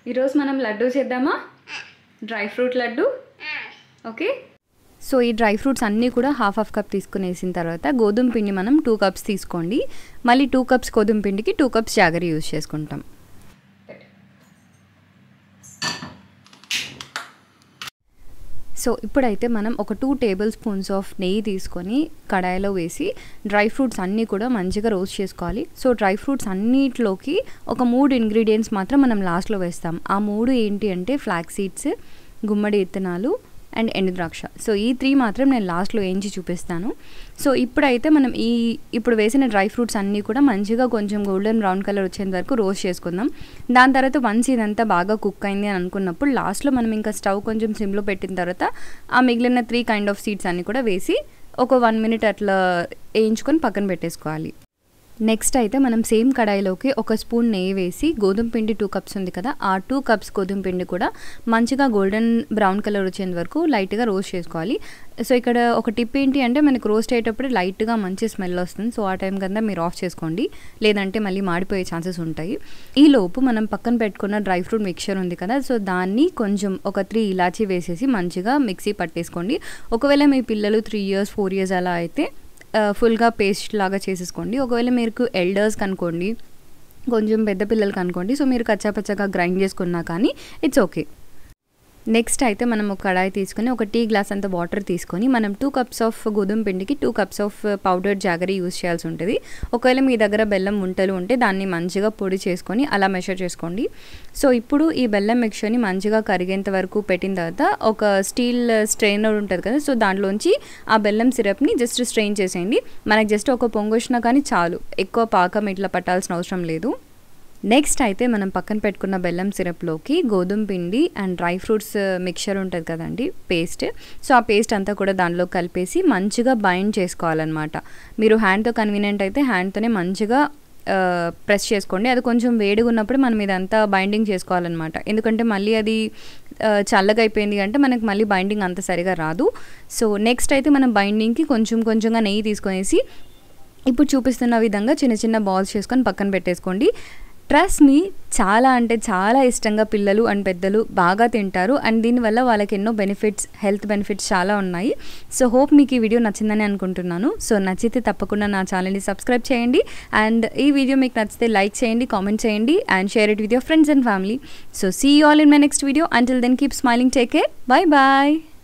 ఈరోజు మనం లడ్డు చేద్దామా dry fruit laddu okay so ఈ డ్రై ఫ్రూట్స్ అన్నీ కూడా హాఫ్ హాఫ్ కప్ తీసుకునేసిన తర్వాత గోధుమ పిండి మనం టూ కప్స్ తీసుకోండి మళ్ళీ టూ కప్స్ గోధుమ పిండికి టూ కప్స్ జాగరి యూజ్ చేసుకుంటాం సో ఇప్పుడైతే మనం ఒక టూ టేబుల్ స్పూన్స్ ఆఫ్ నెయ్యి తీసుకొని కడాయిలో వేసి డ్రై ఫ్రూట్స్ అన్నీ కూడా మంచిగా రోస్ట్ చేసుకోవాలి సో డ్రై ఫ్రూట్స్ అన్నిటిలోకి ఒక మూడు ఇంగ్రీడియంట్స్ మాత్రం మనం లాస్ట్లో వేస్తాం ఆ మూడు ఏంటి అంటే ఫ్లాక్ సీడ్స్ గుమ్మడి విత్తనాలు అండ్ ఎండు ద్రాక్ష సో ఈ త్రీ మాత్రం నేను లాస్ట్లో వేయించి చూపిస్తాను సో ఇప్పుడైతే మనం ఈ ఇప్పుడు వేసిన డ్రై ఫ్రూట్స్ అన్నీ కూడా మంచిగా కొంచెం గోల్డెన్ బ్రౌన్ కలర్ వచ్చేంత వరకు రోస్ట్ చేసుకుందాం దాని తర్వాత వన్స్ ఇదంతా బాగా కుక్ అయింది అని అనుకున్నప్పుడు లాస్ట్లో మనం ఇంకా స్టవ్ కొంచెం సిమ్లో పెట్టిన తర్వాత ఆ మిగిలిన త్రీ కైండ్ ఆఫ్ సీడ్స్ అన్నీ కూడా వేసి ఒక వన్ మినిట్ అట్లా వేయించుకొని పక్కన పెట్టేసుకోవాలి నెక్స్ట్ అయితే మనం సేమ్ కడాయిలోకి ఒక స్పూన్ నెయ్యి వేసి గోధుమ పిండి టూ కప్స్ ఉంది కదా ఆ టూ కప్స్ గోధుమ పిండి కూడా మంచిగా గోల్డెన్ బ్రౌన్ కలర్ వచ్చేంత వరకు లైట్గా రోస్ట్ చేసుకోవాలి సో ఇక్కడ ఒక టిప్ ఏంటి అంటే మనకు రోస్ట్ అయ్యేటప్పుడు లైట్గా మంచి స్మెల్ వస్తుంది సో ఆ టైం కన్నా మీరు ఆఫ్ చేసుకోండి లేదంటే మళ్ళీ మాడిపోయే ఛాన్సెస్ ఉంటాయి ఈ లోపు మనం పక్కన పెట్టుకున్న డ్రై ఫ్రూట్ మిక్చర్ ఉంది కదా సో దాన్ని కొంచెం ఒక త్రీ ఇలాచీ వేసేసి మంచిగా మిక్సీ పట్టేసుకోండి ఒకవేళ మీ పిల్లలు త్రీ ఇయర్స్ ఫోర్ ఇయర్స్ అలా అయితే ఫుల్గా పేస్ట్ లాగా చేసేసుకోండి ఒకవేళ మీకు ఎల్డర్స్ కనుకోండి కొంచెం పెద్ద పిల్లలకి అనుకోండి సో మీరు కచ్చాపచ్చగా గ్రైండ్ చేసుకున్నా కానీ ఇట్స్ ఓకే నెక్స్ట్ అయితే మనం ఒక కడాయి తీసుకొని ఒక టీ గ్లాస్ అంత వాటర్ తీసుకొని మనం టూ కప్స్ ఆఫ్ గోధుమ పిండికి two cups of powder jaggery use చేయాల్సి ఉంటుంది ఒకవేళ మీ దగ్గర బెల్లం ఉంటలు ఉంటే దాన్ని మంచిగా పొడి చేసుకొని అలా మెషర్ చేసుకోండి సో ఇప్పుడు ఈ బెల్లం మిక్చర్ని మంచిగా కరిగేంత వరకు పెట్టిన తర్వాత ఒక స్టీల్ స్ట్రెయినర్ ఉంటుంది కదా సో దాంట్లోంచి ఆ బెల్లం సిరప్ని జస్ట్ స్ట్రెయిన్ చేసేయండి మనకి జస్ట్ ఒక పొంగు వచ్చినా కానీ చాలు ఎక్కువ పాకం ఇట్లా పట్టాల్సిన అవసరం లేదు నెక్స్ట్ అయితే మనం పక్కన పెట్టుకున్న బెల్లం సిరప్లోకి గోధుమ పిండి అండ్ డ్రై ఫ్రూట్స్ మిక్చర్ ఉంటుంది కదండి పేస్ట్ సో ఆ పేస్ట్ అంతా కూడా దానిలో కలిపేసి మంచిగా బైండ్ చేసుకోవాలన్నమాట మీరు హ్యాండ్తో కన్వీనియంట్ అయితే హ్యాండ్తోనే మంచిగా ప్రెస్ చేసుకోండి అది కొంచెం వేడిగా ఉన్నప్పుడు మనం ఇదంతా బైండింగ్ చేసుకోవాలన్నమాట ఎందుకంటే మళ్ళీ అది చల్లగా అయిపోయింది అంటే మనకు మళ్ళీ బైండింగ్ అంత సరిగా రాదు సో నెక్స్ట్ అయితే మనం బైండింగ్కి కొంచెం కొంచెంగా నెయ్యి తీసుకొనేసి ఇప్పుడు చూపిస్తున్న విధంగా చిన్న చిన్న బాల్స్ చేసుకొని పక్కన పెట్టేసుకోండి ట్రస్ట్ మీ చాలా అంటే చాలా ఇష్టంగా పిల్లలు అండ్ పెద్దలు బాగా తింటారు అండ్ దీనివల్ల వాళ్ళకి ఎన్నో బెనిఫిట్స్ హెల్త్ బెనిఫిట్స్ చాలా ఉన్నాయి సో హోప్ మీకు ఈ వీడియో నచ్చిందని అనుకుంటున్నాను సో నచ్చితే తప్పకుండా నా ఛానల్ని సబ్స్క్రైబ్ చేయండి అండ్ ఈ వీడియో మీకు నచ్చితే లైక్ చేయండి కామెంట్ చేయండి and share it with your friends and family so see all in my next video until then keep smiling take care bye bye